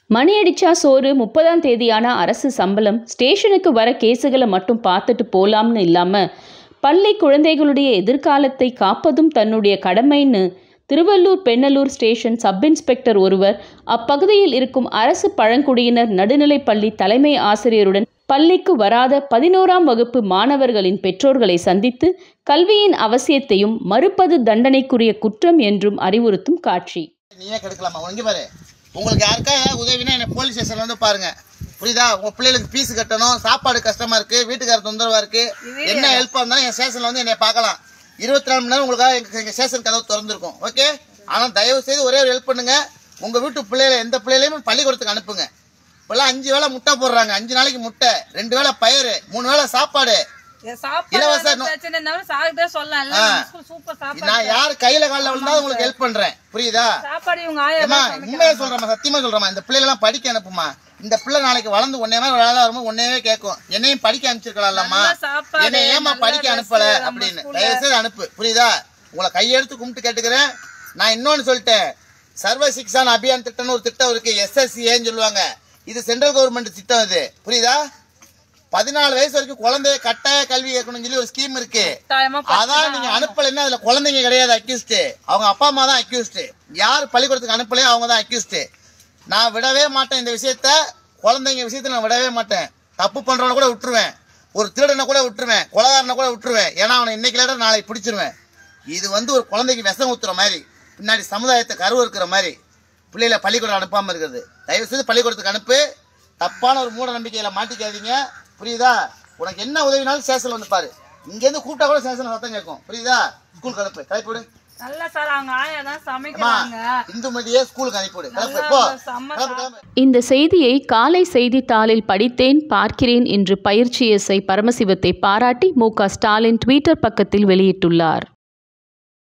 மணி அடிச்சா சோறு முப்பதாம் தேதியான அரசு சம்பளம் ஸ்டேஷனுக்கு வர கேஸுகளை மட்டும் பார்த்துட்டு போலாம்னு இல்லாம பள்ளி குழந்தைகளுடைய எதிர்காலத்தை காப்பதும் தன்னுடைய கடமைன்னு Thiruvallur Pennalur station sub inspector ஒருவர் அப்பகுதியில் இருக்கும் அரசு பழங்குடியினர் நடுநிலைப்பள்ளி தலைமை ஆசிரியருடன் பள்ளிக்கு வராத பதினோராம் வகுப்பு மாணவர்களின் பெற்றோர்களை சந்தித்து கல்வியின் அவசியத்தையும் மறுப்பது தண்டனைக்குரிய குற்றம் என்றும் அறிவுறுத்தும் காட்சி நீயே கெடுக்கலாமா உனக்கு பாரு உங்களுக்கு யாருக்கா ஏதாவது உதவினா என்ன போலீஸ் ஸ்டேஷன்ல வந்து பாருங்க புரியுதா உங்க பிள்ளைகளுக்கு ஃபீஸ் கட்டணும் சாப்பாடு கஷ்டமா இருக்கு வீட்டுக்கார தொந்தரவா இருக்கு என்ன ஹெல்ப் இருந்தாலும் என் ஸ்டேஷன்ல வந்து என்னை பார்க்கலாம் இருபத்தி நாலு மணி நேரம் உங்களுக்காக எங்க எங்க ஸ்டேஷன் கதவு திறந்திருக்கும் ஓகே ஆனா தயவு செய்து ஒரே ஒரு ஹெல்ப் பண்ணுங்க உங்க வீட்டு பிள்ளைகளை எந்த பிள்ளைகளையும் பள்ளிக்கூடத்துக்கு அனுப்புங்க இப்பெல்லாம் அஞ்சு வேளை முட்டை போடுறாங்க அஞ்சு நாளைக்கு முட்டை ரெண்டு வேளை பயிறு மூணு வேளை சாப்பாடு சாப்பாடு இலவச வந்து பிரச்சனை இருந்தாலும் சாப்பிட்டே சொல்லலாம்ல ஆ. ஸ்கூல் சூப்பர் சாப்பாடு நான் யார் கையில காலில் விழுந்தாலும் உங்களுக்கு ஹெல்ப் பண்றேன் புரியுதா சாப்பாடு இவங்க ஆயா ஏமா தான் சமைக்கிறாங்க. உண்மையை சொல்றேம்மா சத்தியமா சொல்றேம்மா இந்த பிள்ளைலாம் படிக்க அனுப்புமா இந்த பிள்ளை நாளைக்கு வளர்ந்து ஒன்னே மாதிரி வேலை வரும்போது ஒன்னேவே கேட்கும் என்னையும் படிக்க அனுப்பிச்சிருக்கலாம்மா நல்ல சாப்பாடு, என்னை ஏமா நல்ல படிக்க dress, அனுப்பல நம்ம அப்படின்னு school ல. தயவு செய்து அனுப்பு புரியுதா உங்களை கையெடுத்து கும்பிட்டு கேட்டுக்கிறேன் நான் இன்னொன்னு சொல்லிட்டேன் சர்வ சிக்ஷான் அபியான் திட்டம்னு ஒரு திட்டம் இருக்கு எஸ்எஸ்சிஏன்னு சொல்லுவாங்க இது சென்ட்ரல் கவர்மெண்ட் திட்டம் இது புரியுதா பதினாலு வயசு வரைக்கும் குழந்தைய கட்டாய கல்வி கேட்கணும்னு சொல்லி ஒரு ஸ்கீம் இருக்கு கட்டாயமா அதான் நீங்க அனுப்பலைன்னா அதுல குழந்தைங்க கிடையாது அக்யூஸ்ட் அவங்க அப்பா அம்மா தான் அக்யூஸ்ட் யார் பள்ளிக்கூடத்துக்கு அனுப்பலையோ அவங்க தான் அக்யூஸ்ட் நான் விடவே மாட்டேன் இந்த விஷயத்த குழந்தைங்க விஷயத்த நான் விடவே மாட்டேன் தப்பு பண்றவன கூட விட்டுருவேன் ஒரு திருடனை கூட விட்டுருவேன் கொலகாரனை கூட விட்டுருவேன் ஏன்னா அவனை இன்னைக்கு இல்லாட்ட நாளைக்கு பிடிச்சிருவேன் இது வந்து ஒரு குழந்தைக்கு விஷம் ஊத்துற மாதிரி பின்னாடி சமுதாயத்தை கருவு இருக்கிற மாதிரி பிள்ளைகளை பள்ளிக்கூடம் அனுப்பாம இருக்கிறது தயவு செய்து பள்ளிக்கூடத்துக்கு அனுப்பு தப்பான ஒரு மூட நம்பிக்கையில மாட்டிக்காதீங்க புரியுதா உனக்கு என்ன உதவினாலும் ஸ்டேஷன்ல வந்து பாரு இங்க இருந்து கூப்பிட்டா கூட ஸ்டேஷன்ல சத்தம் கேட்கும் புரியுதா ஸ்கூல் கலப்பு கிளப்பிவிடு நல்ல சார் அவங்க ஆயா தான் அம்மா சமைக்கிறாங்க இந்துமதியே ஸ்கூலுக்கு அனுப்பிவிடு கிளப்பு போ செம்ம கிளப்பு கிளம்பு இந்த செய்தியை காலை செய்தித்தாளில் படித்தேன் பார்க்கிறேன் என்று பயிற்சி எஸ்ஐ பரமசிவத்தை பாராட்டி மு க ஸ்டாலின் ட்விட்டர் பக்கத்தில் வெளியிட்டுள்ளார்